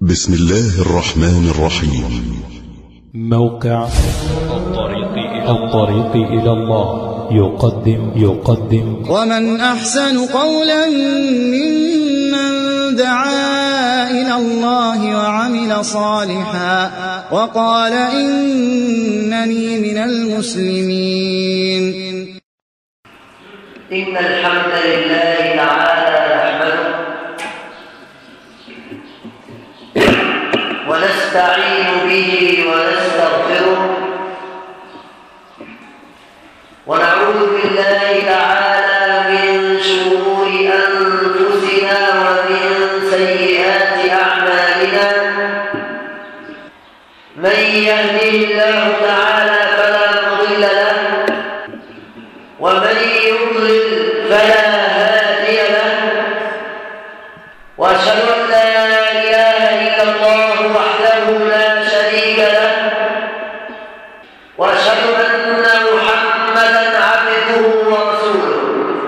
بسم الله الرحمن الرحيم موقع الطريق إلى الطريق إلى الله يقدم يقدم ومن أحسن قولا ممن دعا إلى الله وعمل صالحا وقال إنني من المسلمين إن الحمد لله تعالى نحمده ونستعين به ونستغفره ونعوذ بالله تعالى من شرور أنفسنا ومن سيئات أعمالنا من يهده الله تعالى فلا مضل له ومن يضلل فلا هادي له واشهد ان لا اله الا الله وحده لا شريك له واشهد ان محمدا عبده ورسوله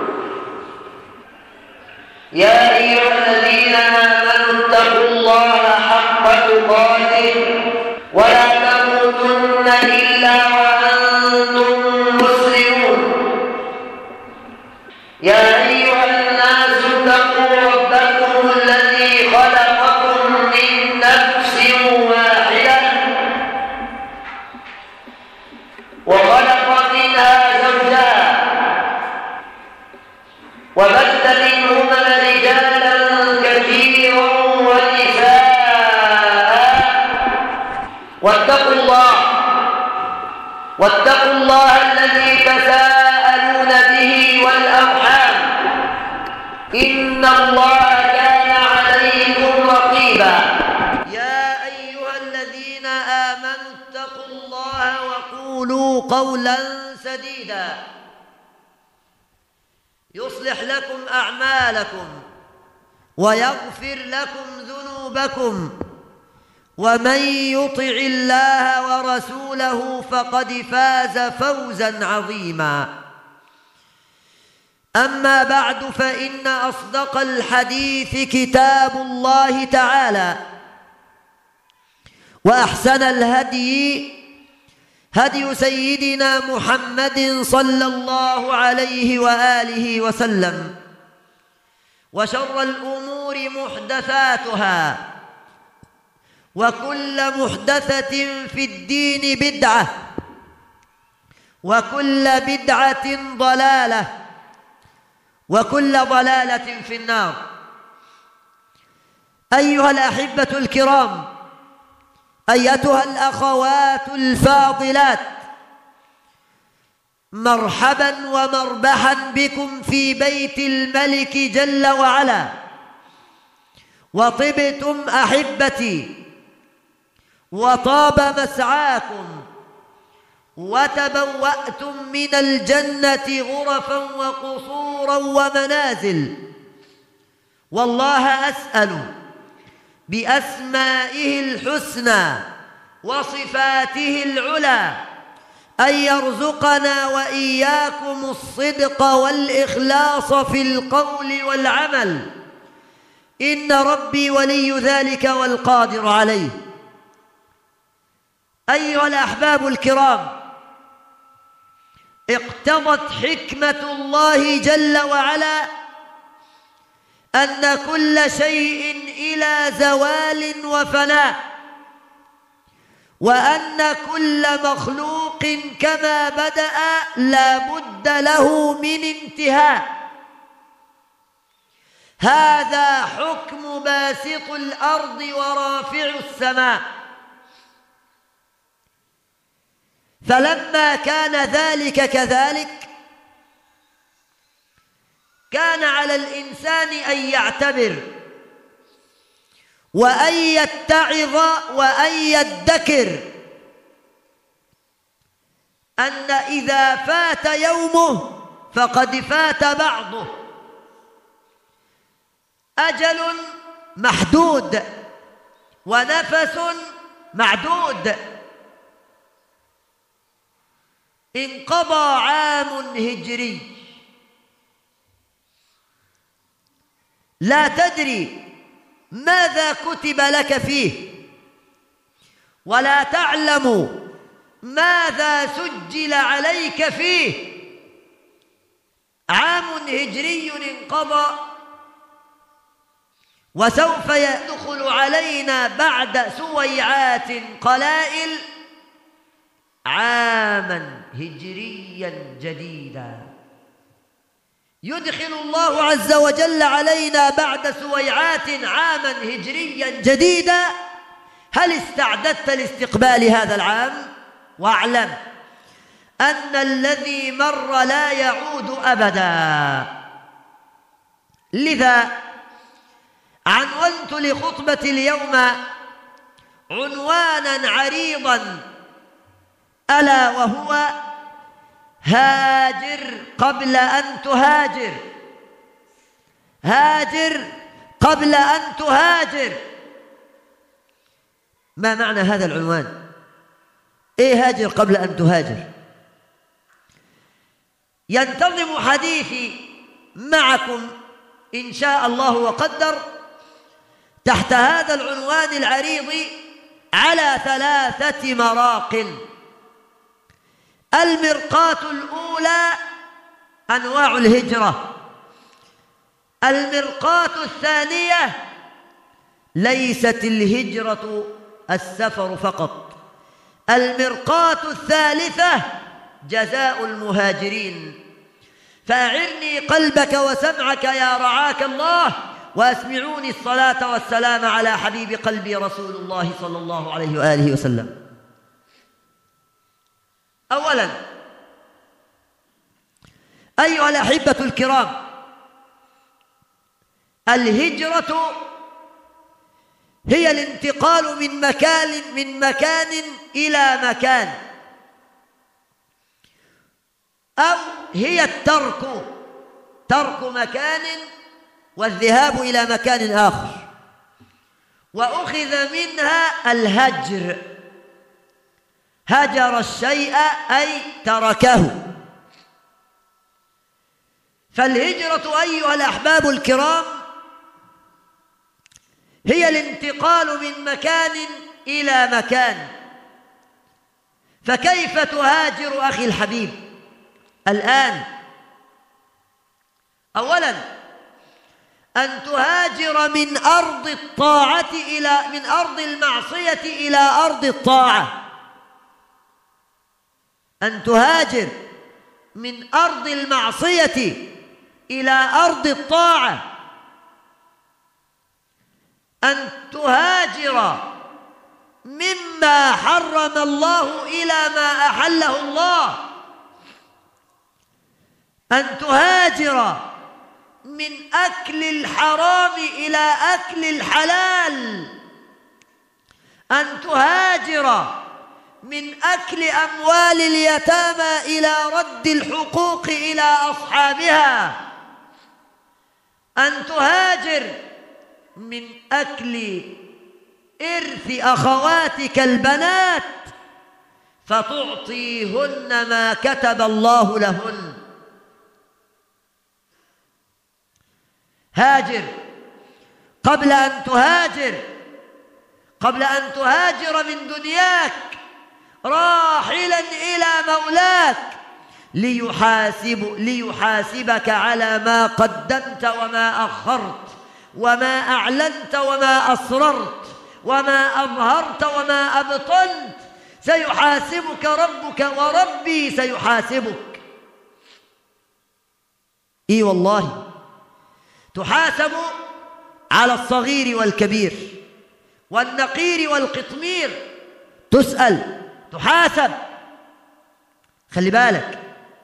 يا ايها الذين امنوا اتقوا الله حق تقاته ولا تموتن الا وانتم مسلمون يا أيها الناس اتقوا ربكم الذي خلقكم من نفس واحدة وخلق منها زوجها وبث منهما رجالا كثيرا ونساء واتقوا الله واتقوا الله الذي تساءلون به والأرحام إن الله كان عليكم رقيبا يا أيها الذين آمنوا اتقوا الله وقولوا قولا سديدا يصلح لكم أعمالكم ويغفر لكم ذنوبكم ومن يطع الله ورسوله فقد فاز فوزا عظيما اما بعد فان اصدق الحديث كتاب الله تعالى واحسن الهدي هدي سيدنا محمد صلى الله عليه واله وسلم وشر الامور محدثاتها وكل محدثة في الدين بدعة وكل بدعة ضلالة وكل ضلالة في النار أيها الأحبة الكرام أيتها الأخوات الفاضلات مرحبا ومربحا بكم في بيت الملك جل وعلا وطبتم أحبتي وطاب مسعاكم وتبوأتم من الجنة غرفا وقصورا ومنازل والله أسأل بأسمائه الحسنى وصفاته العلى أن يرزقنا وإياكم الصدق والإخلاص في القول والعمل إن ربي ولي ذلك والقادر عليه أيها الأحباب الكرام اقتضت حكمة الله جل وعلا أن كل شيء إلى زوال وفناء وأن كل مخلوق كما بدأ لا بد له من انتهاء هذا حكم باسط الأرض ورافع السماء فلما كان ذلك كذلك كان على الإنسان أن يعتبر وأن يتعظ وأن يدكر أن إذا فات يومه فقد فات بعضه أجل محدود ونفس معدود انقضى عام هجري لا تدري ماذا كتب لك فيه ولا تعلم ماذا سجل عليك فيه عام هجري انقضى وسوف يدخل علينا بعد سويعات قلائل عاما هجريا جديدا يدخل الله عز وجل علينا بعد سويعات عاما هجريا جديدا هل استعددت لاستقبال هذا العام واعلم ان الذي مر لا يعود ابدا لذا عنونت لخطبه اليوم عنوانا عريضا الا وهو هاجر قبل ان تهاجر هاجر قبل ان تهاجر ما معنى هذا العنوان ايه هاجر قبل ان تهاجر ينتظم حديثي معكم ان شاء الله وقدر تحت هذا العنوان العريض على ثلاثه مراق المرقاه الاولى انواع الهجره المرقاه الثانيه ليست الهجره السفر فقط المرقاه الثالثه جزاء المهاجرين فاعرني قلبك وسمعك يا رعاك الله واسمعوني الصلاه والسلام على حبيب قلبي رسول الله صلى الله عليه واله وسلم اولا ايها الاحبه الكرام الهجره هي الانتقال من مكان من مكان الى مكان او هي الترك ترك مكان والذهاب الى مكان اخر واخذ منها الهجر هجر الشيء اي تركه فالهجره ايها الاحباب الكرام هي الانتقال من مكان الى مكان فكيف تهاجر اخي الحبيب الان اولا ان تهاجر من ارض الطاعه الى من ارض المعصيه الى ارض الطاعه ان تهاجر من ارض المعصيه الى ارض الطاعه أن تهاجر مما حرم الله إلى ما أحله الله أن تهاجر من أكل الحرام إلى أكل الحلال أن تهاجر من أكل أموال اليتامى إلى رد الحقوق إلى أصحابها أن تهاجر من أكل إرث أخواتك البنات فتعطيهن ما كتب الله لهن هاجر قبل أن تهاجر قبل أن تهاجر من دنياك راحلا إلى مولاك ليحاسب ليحاسبك على ما قدمت وما أخرت وما أعلنت وما أسررت وما أظهرت وما أبطنت سيحاسبك ربك وربي سيحاسبك إي والله تحاسب على الصغير والكبير والنقير والقطمير تسأل تحاسب خلي بالك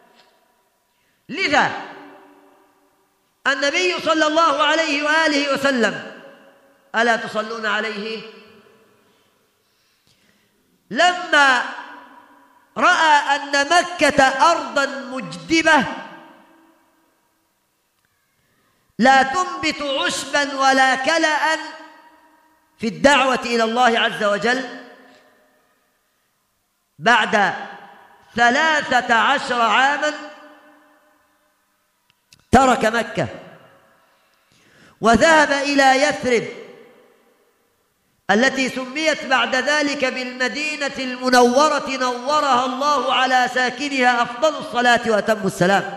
لذا النبي صلى الله عليه واله وسلم الا تصلون عليه لما راى ان مكه ارضا مجدبه لا تنبت عشبا ولا كلا في الدعوه الى الله عز وجل بعد ثلاثه عشر عاما ترك مكة وذهب إلى يثرب التي سميت بعد ذلك بالمدينة المنورة نورها الله على ساكنها أفضل الصلاة وأتم السلام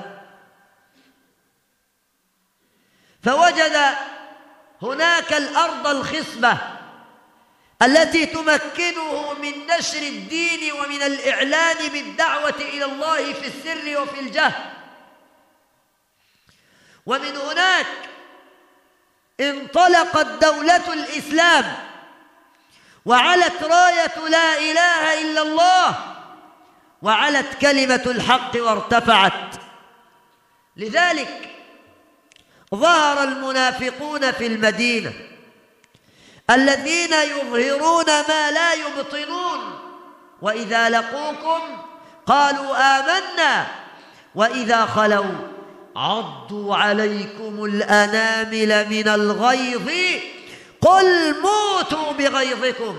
فوجد هناك الأرض الخصبة التي تمكنه من نشر الدين ومن الإعلان بالدعوة إلى الله في السر وفي الجهر ومن هناك انطلقت دولة الإسلام وعلت راية لا إله إلا الله وعلت كلمة الحق وارتفعت لذلك ظهر المنافقون في المدينة الذين يظهرون ما لا يبطنون وإذا لقوكم قالوا آمنا وإذا خلوا عضوا عليكم الأنامل من الغيظ قل موتوا بغيظكم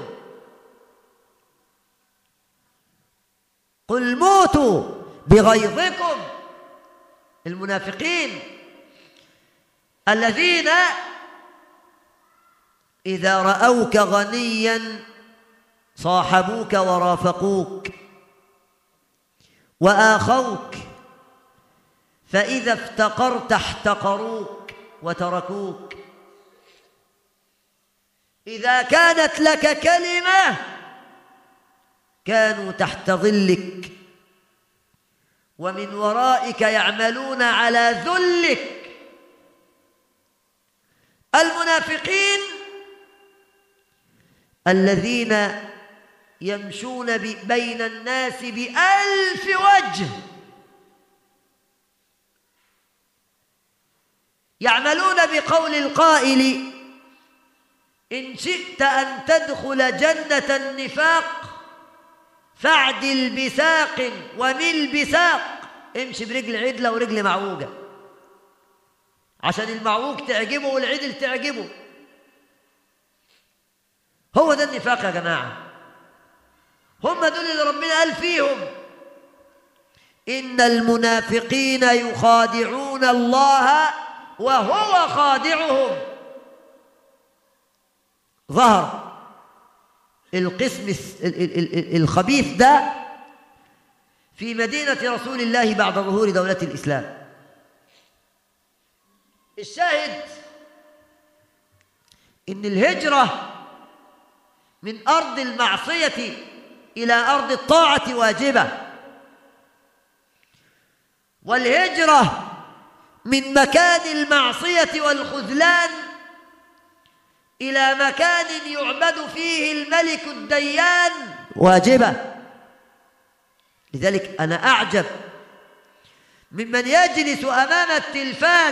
قل موتوا بغيظكم المنافقين الذين إذا رأوك غنيا صاحبوك ورافقوك وآخوك فإذا افتقرت احتقروك وتركوك إذا كانت لك كلمة كانوا تحت ظلك ومن ورائك يعملون على ذلك المنافقين الذين يمشون بين الناس بألف وجه يعملون بقول القائل إن شئت أن تدخل جنة النفاق فاعدل بساق ومل بساق امشي برجل عدلة ورجل معوجة عشان المعوج تعجبه والعدل تعجبه هو ده النفاق يا جماعة هم دول اللي ربنا قال فيهم إن المنافقين يخادعون الله وهو خادعهم ظهر القسم الخبيث ده في مدينة رسول الله بعد ظهور دولة الإسلام الشاهد إن الهجرة من أرض المعصية إلى أرض الطاعة واجبة والهجرة من مكان المعصية والخذلان إلى مكان يعبد فيه الملك الديان واجبة لذلك أنا أعجب ممن يجلس أمام التلفاز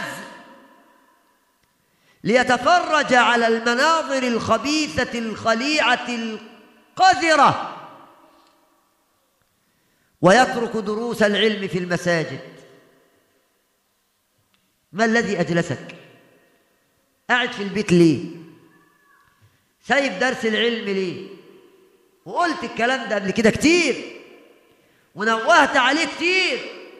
ليتفرج على المناظر الخبيثة الخليعة القذرة ويترك دروس العلم في المساجد ما الذي أجلسك قاعد في البيت ليه سايب درس العلم ليه وقلت الكلام ده قبل كده كتير ونوهت عليه كتير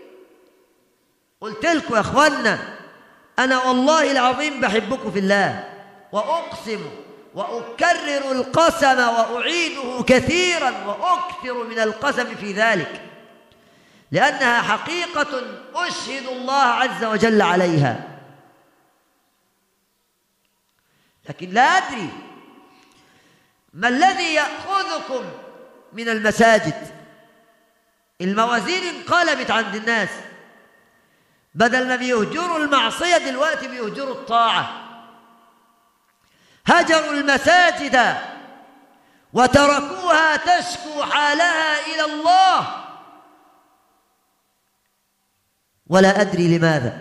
قلت لكم يا اخوانا انا والله العظيم بحبكم في الله واقسم واكرر القسم واعيده كثيرا واكثر من القسم في ذلك لانها حقيقه اشهد الله عز وجل عليها لكن لا ادري ما الذي ياخذكم من المساجد الموازين انقلبت عند الناس بدل ما بيهجروا المعصية دلوقتي بيهجروا الطاعة هجروا المساجد وتركوها تشكو حالها إلى الله ولا أدري لماذا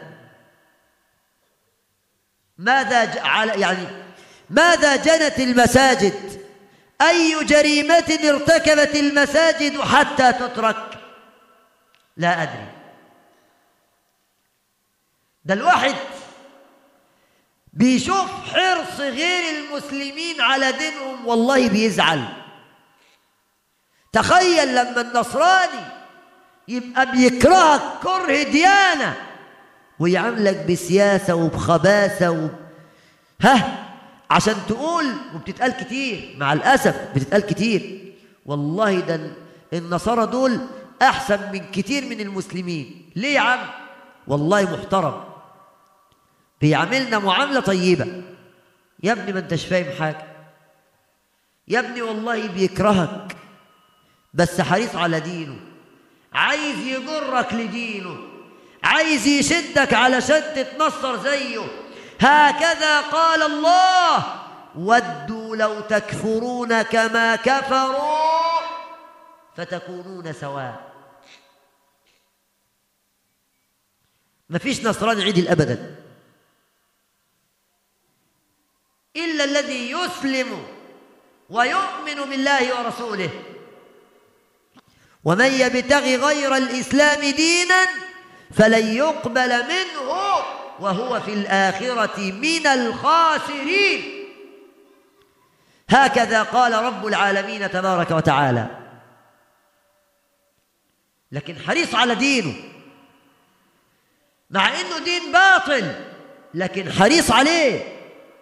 ماذا جعل يعني ماذا جنت المساجد أي جريمة ارتكبت المساجد حتى تترك لا أدري ده الواحد بيشوف حرص غير المسلمين على دينهم والله بيزعل تخيل لما النصراني يبقى بيكرهك كره ديانة ويعاملك بسياسة وبخباثة و... ها عشان تقول وبتتقال كتير مع الأسف بتتقال كتير والله ده النصارى دول أحسن من كتير من المسلمين ليه يا عم والله محترم بيعاملنا معاملة طيبة يا ابني ما انتش فاهم حاجة يا ابني والله بيكرهك بس حريص على دينه عايز يجرك لدينه عايز يشدك علشان تتنصر زيه هكذا قال الله ودوا لو تكفرون كما كفروا فتكونون سواء مفيش نصراني عدل ابدا الا الذي يسلم ويؤمن بالله ورسوله ومن يبتغي غير الاسلام دينا فلن يقبل منه وهو في الاخره من الخاسرين هكذا قال رب العالمين تبارك وتعالى لكن حريص على دينه مع انه دين باطل لكن حريص عليه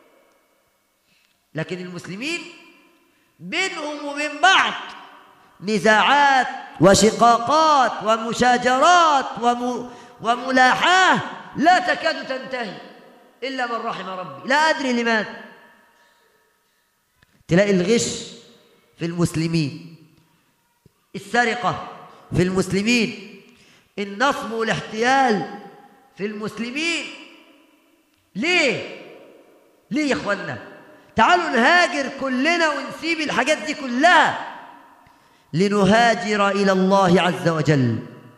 لكن المسلمين بينهم وبين بعض نزاعات وشقاقات ومشاجرات وم... وملاحاه لا تكاد تنتهي الا من رحم ربي لا ادري لماذا تلاقي الغش في المسلمين السرقه في المسلمين النصب والاحتيال في المسلمين ليه ليه يا اخوانا تعالوا نهاجر كلنا ونسيب الحاجات دي كلها لنهاجر الى الله عز وجل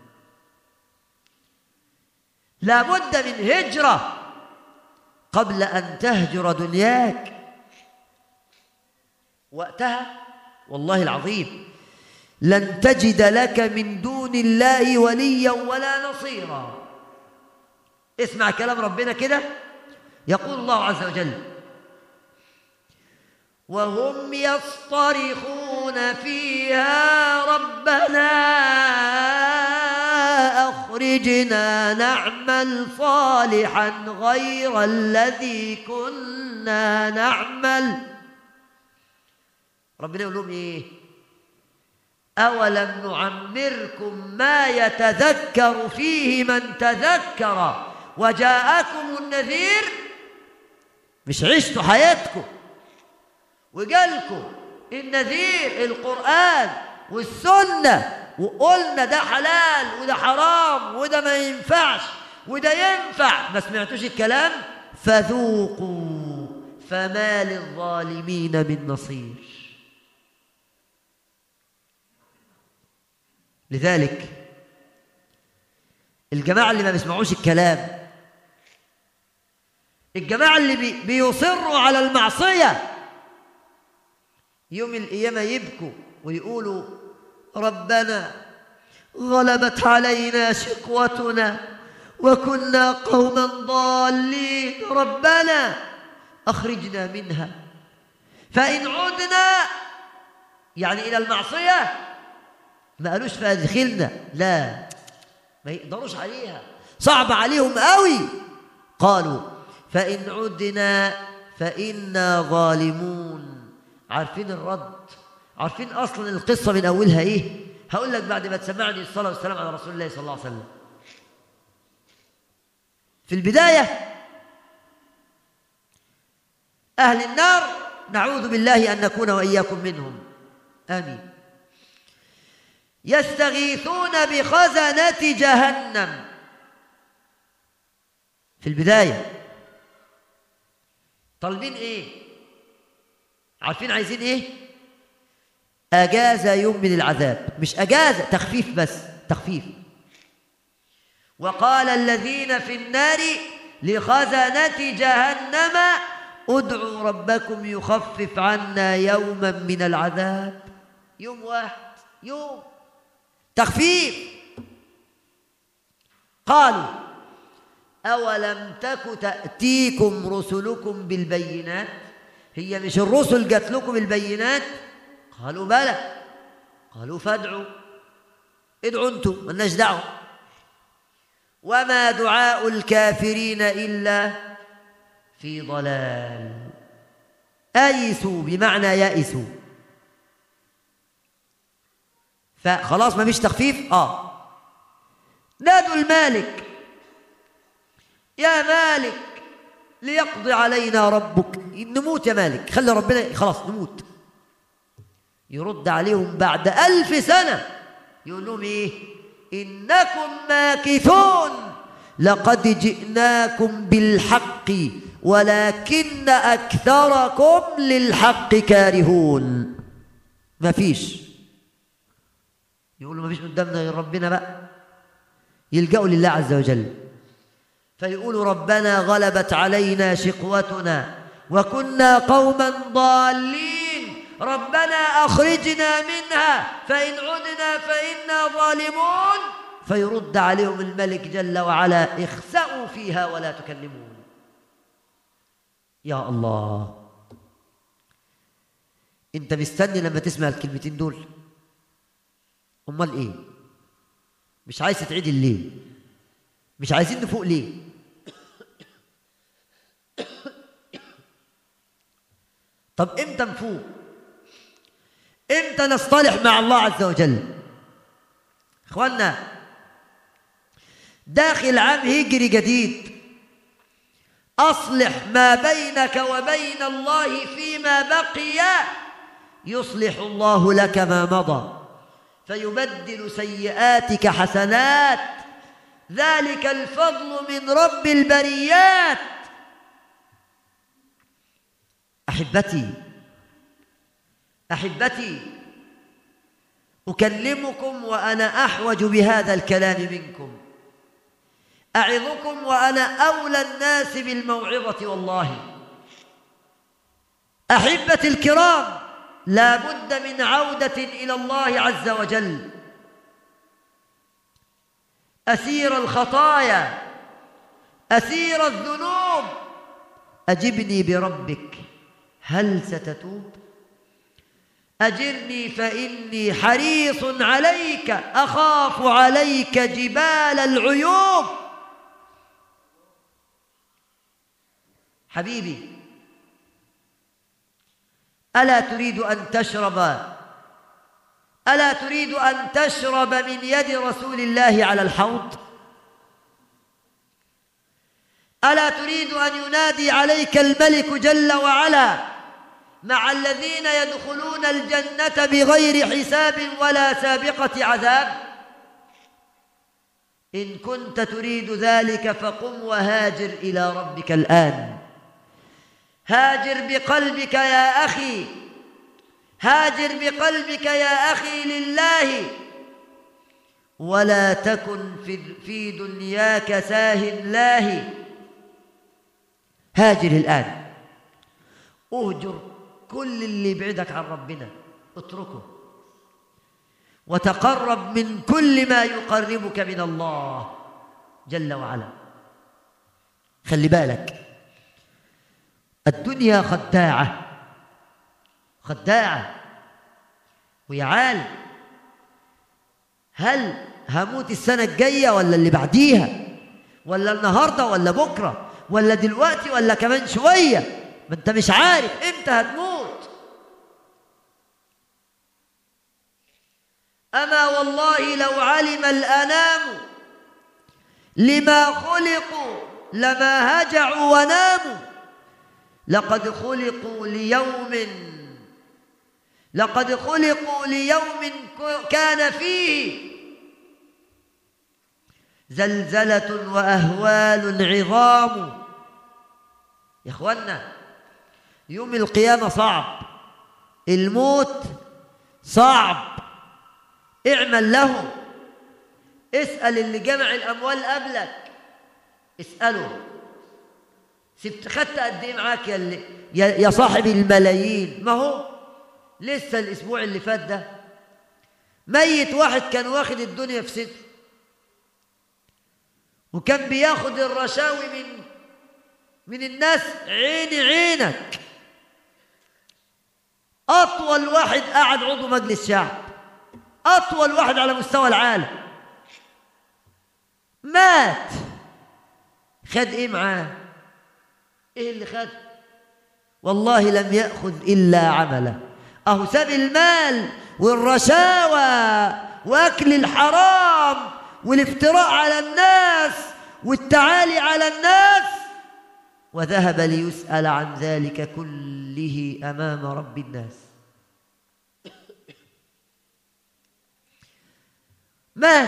لابد من هجره قبل ان تهجر دنياك وقتها والله العظيم لن تجد لك من دون الله وليا ولا نصيرا اسمع كلام ربنا كده يقول الله عز وجل وهم يصطرخون فيها ربنا اخرجنا نعمل صالحا غير الذي كنا نعمل ربنا يقول لهم ايه اولم نعمركم ما يتذكر فيه من تذكر وجاءكم النذير مش عشتوا حياتكم وجالكم النذير القرآن والسنة وقلنا ده حلال وده حرام وده ما ينفعش وده ينفع ما سمعتوش الكلام فذوقوا فما للظالمين من نصير لذلك الجماعة اللي ما بيسمعوش الكلام الجماعة اللي بي بيصروا على المعصية يوم القيامة يبكوا ويقولوا ربنا غلبت علينا شقوتنا وكنا قوما ضالين ربنا أخرجنا منها فإن عدنا يعني إلى المعصية ما قالوش فأدخلنا لا ما يقدروش عليها صعب عليهم قوي قالوا فإن عدنا فإنا ظالمون عارفين الرد عارفين أصلا القصة من أولها إيه هقول لك بعد ما تسمعني الصلاة والسلام على رسول الله صلى الله عليه وسلم في البداية أهل النار نعوذ بالله أن نكون وإياكم منهم آمين يستغيثون بخزنة جهنم في البداية طالبين ايه عارفين عايزين ايه اجازه يوم من العذاب مش اجازه تخفيف بس تخفيف وقال الذين في النار لخزنه جهنم ادعوا ربكم يخفف عنا يوما من العذاب يوم واحد يوم تخفيف قالوا أولم تك تأتيكم رسلكم بالبينات هي مش الرسل جات لكم البينات قالوا بلى قالوا فادعوا ادعوا انتم ملناش دعوه وما دعاء الكافرين الا في ضلال أيسوا بمعنى يئسوا فخلاص ما فيش تخفيف اه نادوا المالك يا مالك ليقضي علينا ربك نموت يا مالك خلي ربنا خلاص نموت يرد عليهم بعد ألف سنة يقول لهم إيه إنكم ماكثون لقد جئناكم بالحق ولكن أكثركم للحق كارهون ما فيش يقولوا ما فيش قدامنا غير ربنا بقى يلجأوا لله عز وجل فيقولوا ربنا غلبت علينا شقوتنا وكنا قوما ضالين ربنا أخرجنا منها فإن عدنا فإنا ظالمون فيرد عليهم الملك جل وعلا اخسأوا فيها ولا تكلمون يا الله انت مستني لما تسمع الكلمتين دول امال ايه مش عايز تعيد ليه مش عايزين نفوق ليه طب امتى نفوق امتى نصطلح مع الله عز وجل اخوانا داخل عام هجري جديد اصلح ما بينك وبين الله فيما بقي يصلح الله لك ما مضى فيبدل سيئاتك حسنات ذلك الفضل من رب البريات احبتي احبتي اكلمكم وانا احوج بهذا الكلام منكم اعظكم وانا اولى الناس بالموعظه والله احبتي الكرام لا بد من عوده الى الله عز وجل اسير الخطايا اسير الذنوب اجبني بربك هل ستتوب اجرني فاني حريص عليك اخاف عليك جبال العيوب حبيبي الا تريد ان تشرب الا تريد ان تشرب من يد رسول الله على الحوض الا تريد ان ينادي عليك الملك جل وعلا مع الذين يدخلون الجنه بغير حساب ولا سابقه عذاب ان كنت تريد ذلك فقم وهاجر الى ربك الان هاجر بقلبك يا اخي هاجر بقلبك يا اخي لله ولا تكن في في دنياك ساه لاهي هاجر الان اهجر كل اللي يبعدك عن ربنا اتركه وتقرب من كل ما يقربك من الله جل وعلا خلي بالك الدنيا خداعة خداعة ويا عال هل هموت السنة الجاية ولا اللي بعديها ولا النهاردة ولا بكرة ولا دلوقتي ولا كمان شوية ما انت مش عارف امتى هتموت أما والله لو علم الأنام لما خلقوا لما هجعوا وناموا لقد خلقوا ليوم لقد خلقوا ليوم كان فيه زلزلة وأهوال عظام يا إخوانا يوم القيامة صعب الموت صعب اعمل له اسأل اللي جمع الأموال قبلك اسأله سبت خدت قد ايه معاك يا, اللي يا يا صاحب الملايين ما هو لسه الاسبوع اللي فات ده ميت واحد كان واخد الدنيا في صدره وكان بياخد الرشاوي من من الناس عيني عينك اطول واحد قاعد عضو مجلس شعب اطول واحد على مستوى العالم مات خد ايه معاه ايه اللي خده والله لم يأخذ إلا عمله أهو ساب المال والرشاوى وأكل الحرام والافتراء على الناس والتعالي على الناس وذهب ليسأل عن ذلك كله أمام رب الناس مات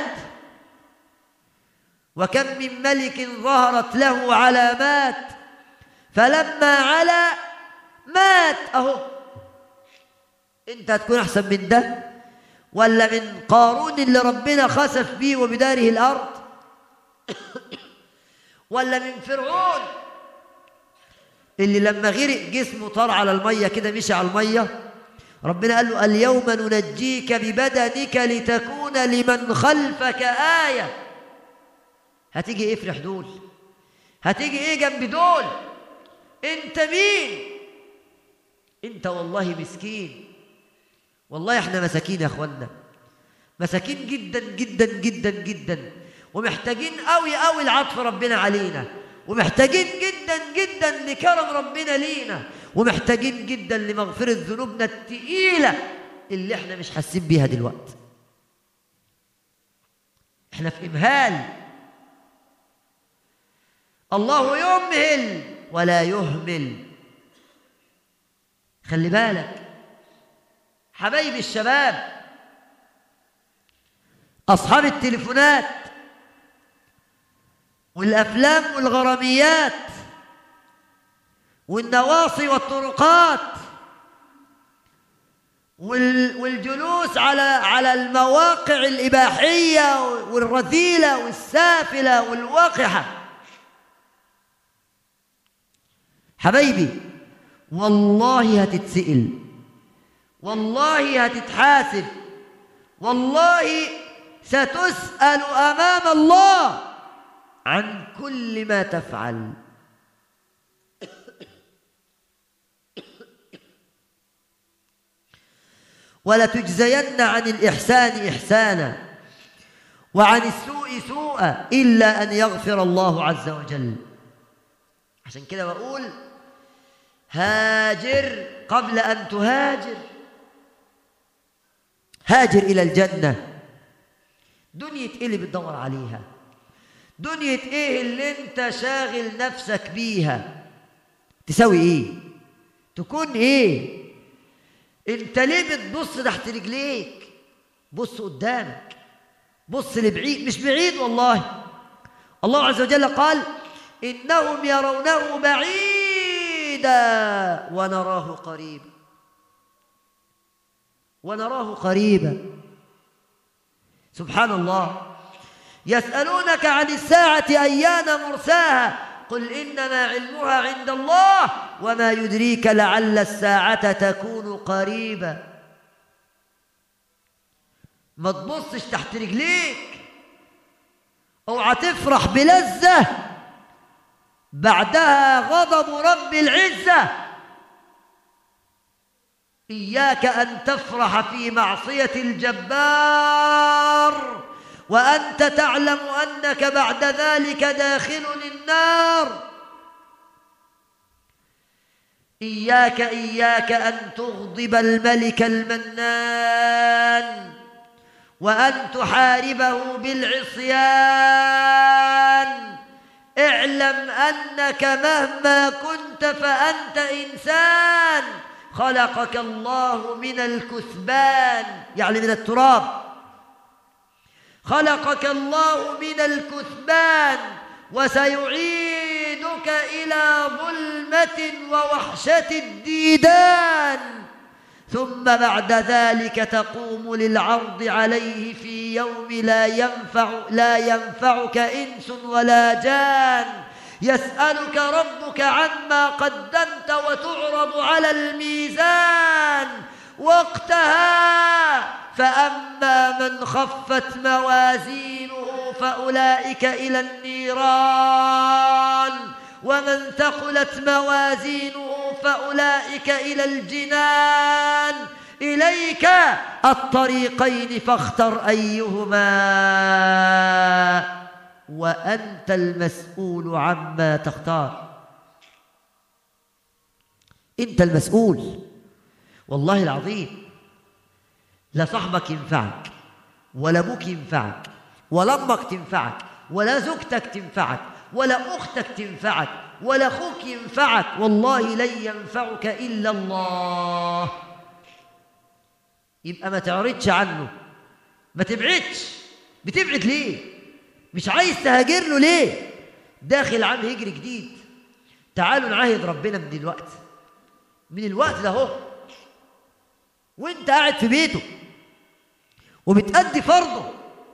وكم من ملك ظهرت له علامات فلما علا مات اهو انت هتكون احسن من ده ولا من قارون اللي ربنا خسف بيه وبداره الارض ولا من فرعون اللي لما غرق جسمه طار على الميه كده مشي على الميه ربنا قال له اليوم ننجيك ببدنك لتكون لمن خلفك آية هتيجي ايه في دول هتيجي ايه جنب دول انت مين انت والله مسكين والله احنا مساكين يا اخوانا مساكين جدا جدا جدا جدا ومحتاجين قوي قوي العطف ربنا علينا ومحتاجين جدا جدا لكرم ربنا لينا ومحتاجين جدا لمغفرة ذنوبنا التقيلة اللي احنا مش حاسين بيها دلوقتي احنا في إمهال الله يمهل ولا يهمل خلي بالك حبايبي الشباب أصحاب التليفونات والأفلام والغراميات والنواصي والطرقات وال- والجلوس على على المواقع الإباحية والرذيلة والسافلة والوقحة حبايبي والله هتتسئل والله هتتحاسب والله ستسأل أمام الله عن كل ما تفعل ولتجزين عن الإحسان إحسانا وعن السوء سوءا إلا أن يغفر الله عز وجل عشان كده بقول هاجر قبل أن تهاجر هاجر إلى الجنة دنيا إيه اللي بتدور عليها دنيا إيه اللي أنت شاغل نفسك بيها تساوي إيه تكون إيه أنت ليه بتبص تحت رجليك بص قدامك بص لبعيد مش بعيد والله الله عز وجل قال إنهم يرونه بعيدا ونراه قريبا ونراه قريبا سبحان الله يسألونك عن الساعة أيان مرساها قل إنما علمها عند الله وما يدريك لعل الساعة تكون قريبا ما تبصش تحت رجليك اوعى تفرح بلذة بعدها غضب رب العزة إياك أن تفرح في معصية الجبار وأنت تعلم أنك بعد ذلك داخل النار إياك إياك أن تغضب الملك المنان وأن تحاربه بالعصيان اعلم أنك مهما كنت فأنت إنسان خلقك الله من الكثبان يعني من التراب خلقك الله من الكثبان وسيعيدك إلى ظلمة ووحشة الديدان ثم بعد ذلك تقوم للعرض عليه في يوم لا ينفع لا ينفعك إنس ولا جان يسألك ربك عما قدمت وتعرض على الميزان وقتها فأما من خفت موازينه فأولئك إلى النيران ومن ثقلت موازينه فأولئك إلى الجنان إليك الطريقين فاختر أيهما وأنت المسؤول عما تختار انت المسؤول والله العظيم لا صاحبك ينفعك ولا ابوك ينفعك ولا امك تنفعك ولا زوجتك تنفعك ولا اختك تنفعك ولا اخوك ينفعك والله لن ينفعك الا الله يبقى ما تعرضش عنه ما تبعدش بتبعد ليه مش عايز تهاجر له ليه داخل عام هجري جديد تعالوا نعاهد ربنا من الوقت من الوقت ده اهو وانت قاعد في بيته وبتأدي فرضه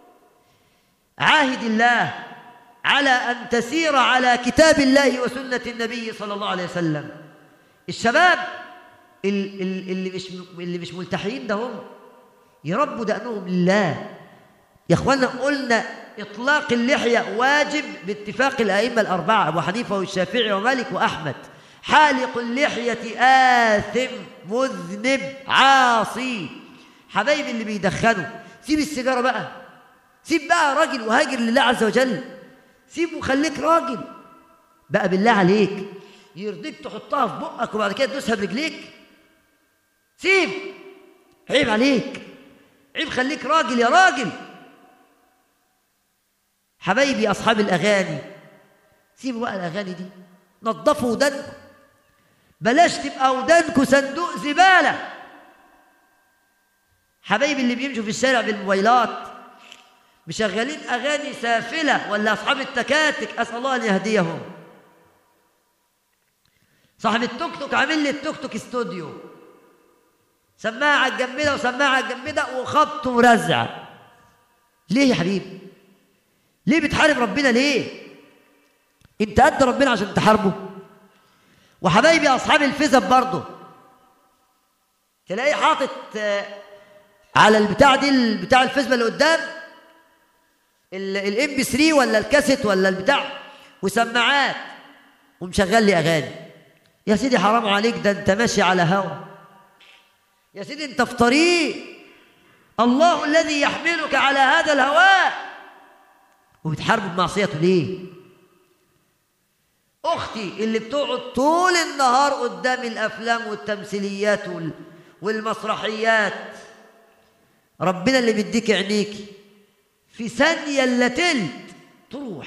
عاهد الله على أن تسير على كتاب الله وسنة النبي صلى الله عليه وسلم الشباب ال- ال- اللي مش اللي مش ملتحيين ده هم يربوا دقنهم لله يا اخوانا قلنا اطلاق اللحيه واجب باتفاق الائمه الاربعه ابو حنيفه والشافعي ومالك واحمد حالق اللحيه آثم مذنب عاصي حبايبي اللي بيدخنوا سيب السيجاره بقى سيب بقى راجل وهاجر لله عز وجل سيب وخليك راجل بقى بالله عليك يرضيك تحطها في بقك وبعد كده تدوسها برجليك سيب عيب عليك عيب خليك راجل يا راجل حبايبي أصحاب الأغاني سيبوا بقى الأغاني دي نظفوا ودانكم بلاش تبقى ودانكم صندوق زبالة حبايبي اللي بيمشوا في الشارع بالموبايلات مشغلين أغاني سافلة ولا أصحاب التكاتك أسأل الله أن يهديهم صاحب التوك توك عامل لي التوك توك استوديو سماعة جنبنا وسماعة جنبنا وخبط ورزع ليه يا حبيبي ليه بتحارب ربنا ليه انت قد ربنا عشان تحاربه وحبايبي اصحاب الفزب برضه تلاقيه حاطط آه، على البتاع دي البتاع الفزبه اللي قدام الام بي 3 ولا الكاسيت ولا البتاع وسماعات ومشغل لي اغاني يا سيدي حرام عليك ده انت ماشي على هوا يا سيدي انت في طريق الله الذي يحملك على هذا الهواء وبتحارب بمعصيته ليه اختي اللي بتقعد طول النهار قدام الافلام والتمثيليات وال... والمسرحيات ربنا اللي بيديك عينيكي في ثانيه الا تلت تروح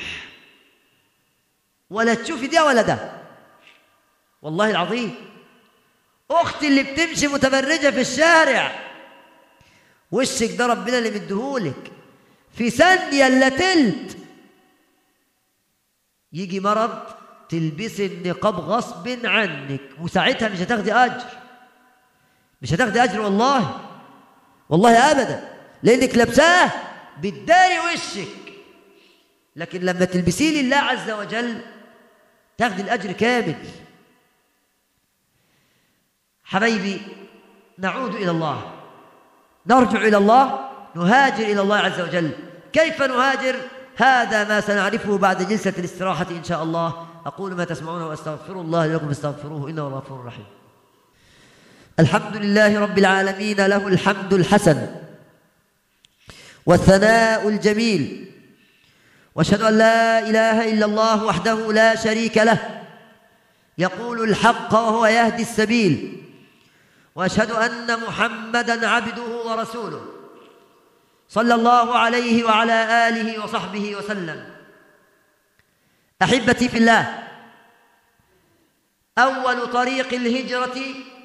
ولا تشوفي ده ولا ده والله العظيم اختي اللي بتمشي متبرجه في الشارع وشك ده ربنا اللي مديهولك في ثانيه الا تلت يجي مرض تلبسي النقاب غصب عنك وساعتها مش هتاخدي اجر مش هتاخدي اجر والله والله ابدا لانك لابساه بتداري وشك لكن لما تلبسيه لله عز وجل تاخدي الاجر كامل حبايبي نعود الى الله نرجع الى الله نهاجر الى الله عز وجل كيف نهاجر هذا ما سنعرفه بعد جلسه الاستراحه ان شاء الله اقول ما تسمعون واستغفر الله لكم فاستغفروه انه غفور رحيم الحمد لله رب العالمين له الحمد الحسن والثناء الجميل واشهد ان لا اله الا الله وحده لا شريك له يقول الحق وهو يهدي السبيل واشهد ان محمدا عبده ورسوله صلى الله عليه وعلى اله وصحبه وسلم احبتي في الله اول طريق الهجره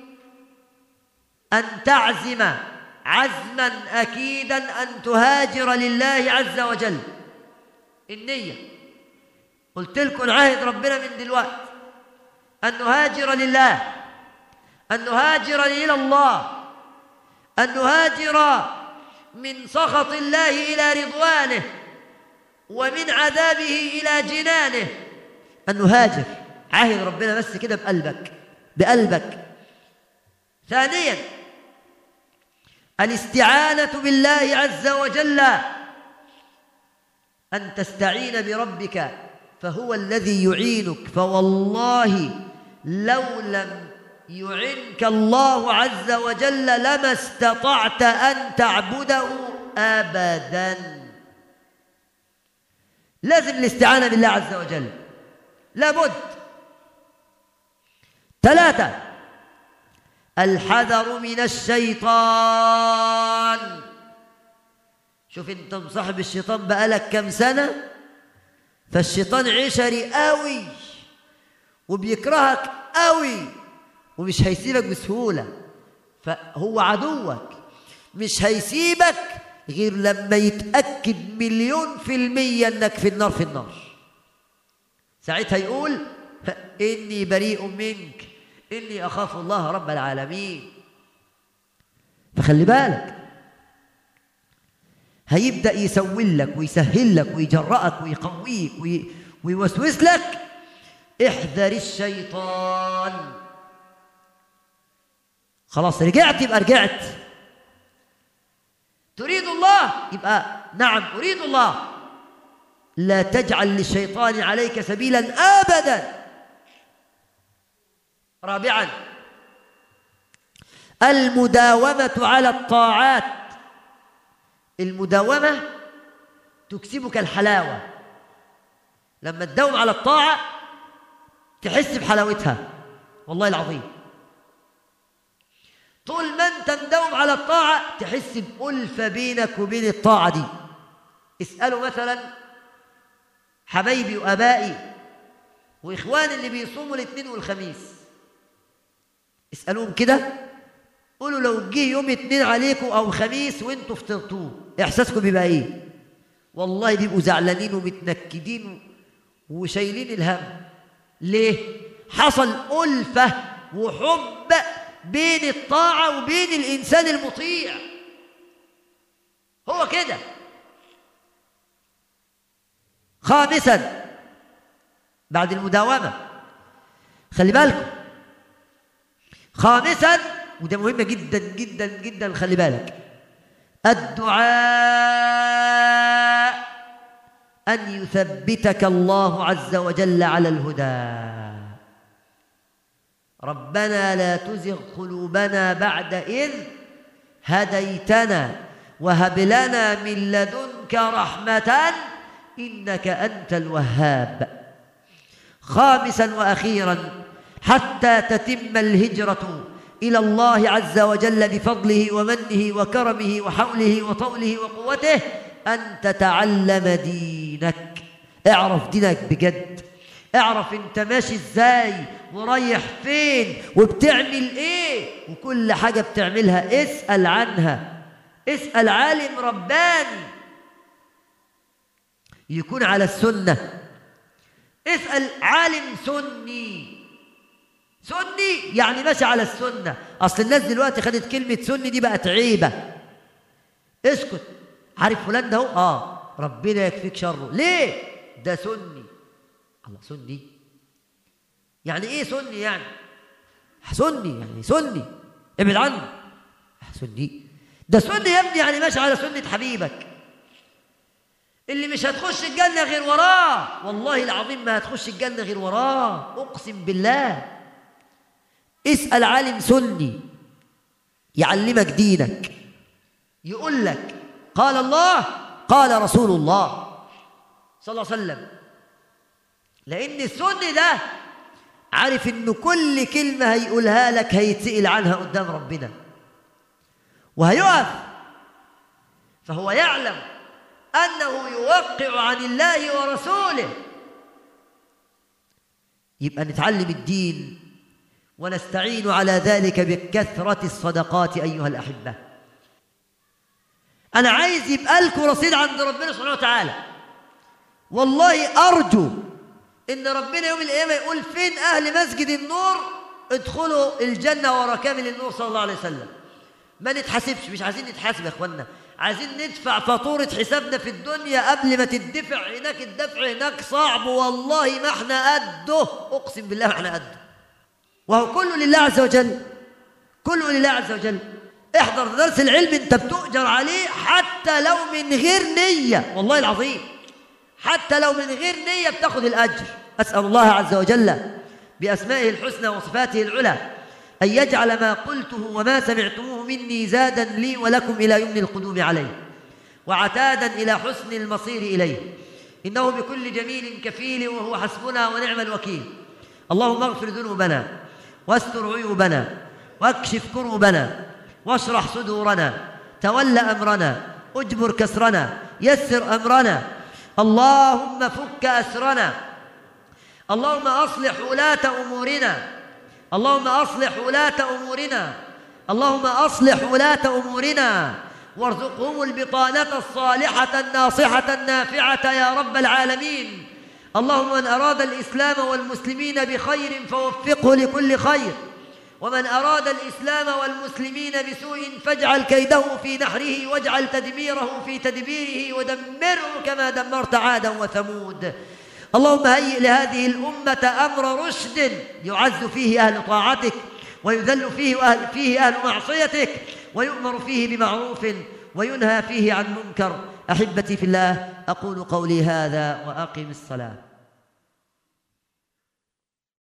ان تعزم عزما اكيدا ان تهاجر لله عز وجل النيه قلت لكم عهد ربنا من دلوقتي ان نهاجر لله أن نهاجر إلى الله أن نهاجر من سخط الله إلى رضوانه ومن عذابه إلى جنانه أن نهاجر عاهد ربنا بس كده بقلبك بقلبك ثانيا الاستعانة بالله عز وجل أن تستعين بربك فهو الذي يعينك فوالله لو لم يعنك الله عز وجل لما استطعت أن تعبده أبدا لازم الاستعانة بالله عز وجل لابد ثلاثة الحذر من الشيطان شوف انت مصاحب الشيطان بقالك كام سنة فالشيطان عشري قوي وبيكرهك قوي ومش هيسيبك بسهولة فهو عدوك مش هيسيبك غير لما يتأكد مليون في المية انك في النار في النار ساعتها يقول إني بريء منك إني أخاف الله رب العالمين فخلي بالك هيبدأ يسول لك ويسهل لك ويجرأك ويقويك وي... ويوسوس لك احذر الشيطان خلاص رجعت يبقى رجعت تريد الله يبقى نعم أريد الله لا تجعل للشيطان عليك سبيلا أبدا رابعا المداومة على الطاعات المداومة تكسبك الحلاوة لما تداوم على الطاعة تحس بحلاوتها والله العظيم طول ما انت مداوم على الطاعة تحس بألفة بينك وبين الطاعة دي اسألوا مثلا حبايبي وأبائي وإخواني اللي بيصوموا الاثنين والخميس اسألوهم كده قولوا لو جه يوم اثنين عليكم أو خميس وانتوا فطرتوه إحساسكم بيبقى إيه؟ والله بيبقوا زعلانين ومتنكدين وشايلين الهم ليه؟ حصل ألفة وحب بين الطاعة وبين الإنسان المطيع هو كده خامسا بعد المداومة خلي بالكم خامسا وده مهمة جدا جدا جدا خلي بالك الدعاء أن يثبتك الله عز وجل على الهدى ربنا لا تزغ قلوبنا بعد إذ هديتنا وهب لنا من لدنك رحمة إنك أنت الوهاب خامسا وأخيرا حتى تتم الهجرة إلى الله عز وجل بفضله ومنه وكرمه وحوله وطوله وقوته أن تتعلم دينك اعرف دينك بجد اعرف انت ماشي ازاي ورايح فين وبتعمل ايه وكل حاجة بتعملها اسأل عنها اسأل عالم رباني يكون على السنة اسأل عالم سني سني يعني ماشي على السنة أصل الناس دلوقتي خدت كلمة سني دي بقت عيبة اسكت عارف فلان ده هو؟ اه ربنا يكفيك شره ليه ده سني الله سني يعني ايه سني يعني سني يعني سني ابعد عني سني ده سني يا ابني يعني ماشي على سنة حبيبك اللي مش هتخش الجنة غير وراه والله العظيم ما هتخش الجنة غير وراه أقسم بالله اسأل عالم سني يعلمك دينك يقول لك قال الله قال رسول الله صلى الله عليه وسلم لأن السني ده عارف إن كل كلمة هيقولها لك هيتسئل عنها قدام ربنا وهيقف فهو يعلم أنه يوقع عن الله ورسوله يبقى نتعلم الدين ونستعين على ذلك بكثرة الصدقات أيها الأحبة أنا عايز يبقى لكم رصيد عند ربنا سبحانه وتعالى والله أرجو إن ربنا يوم القيامة يقول فين أهل مسجد النور ادخلوا الجنة ورا كامل النور صلى الله عليه وسلم ما نتحاسبش مش عايزين نتحاسب يا اخوانا عايزين ندفع فاتورة حسابنا في الدنيا قبل ما تدفع هناك الدفع هناك صعب والله ما احنا قده اقسم بالله ما احنا قده وهو كله لله عز وجل كله لله عز وجل احضر درس العلم انت بتؤجر عليه حتى لو من غير نية والله العظيم حتى لو من غير نية بتاخد الأجر أسأل الله عز وجل بأسمائه الحسنى وصفاته العلى أن يجعل ما قلته وما سمعتموه مني زادا لي ولكم إلى يمن القدوم عليه وعتادا إلى حسن المصير إليه إنه بكل جميل كفيل وهو حسبنا ونعم الوكيل اللهم اغفر ذنوبنا واستر عيوبنا واكشف كروبنا واشرح صدورنا تول أمرنا اجبر كسرنا يسر أمرنا اللهم فك أسرنا اللهم أصلح ولاة أمورنا اللهم أصلح ولاة أمورنا اللهم أصلح ولاة أمورنا وارزقهم البطانة الصالحة الناصحة النافعة يا رب العالمين اللهم من أراد الإسلام والمسلمين بخير فوفقه لكل خير ومن أراد الإسلام والمسلمين بسوء فاجعل كيده في نحره واجعل تدميره في تدبيره ودمره كما دمرت عادا وثمود اللهم هيئ لهذه الأمة أمر رشد يعز فيه أهل طاعتك ويذل فيه أهل, فيه أهل معصيتك ويؤمر فيه بمعروف وينهى فيه عن منكر أحبتي في الله أقول قولي هذا وأقم الصلاة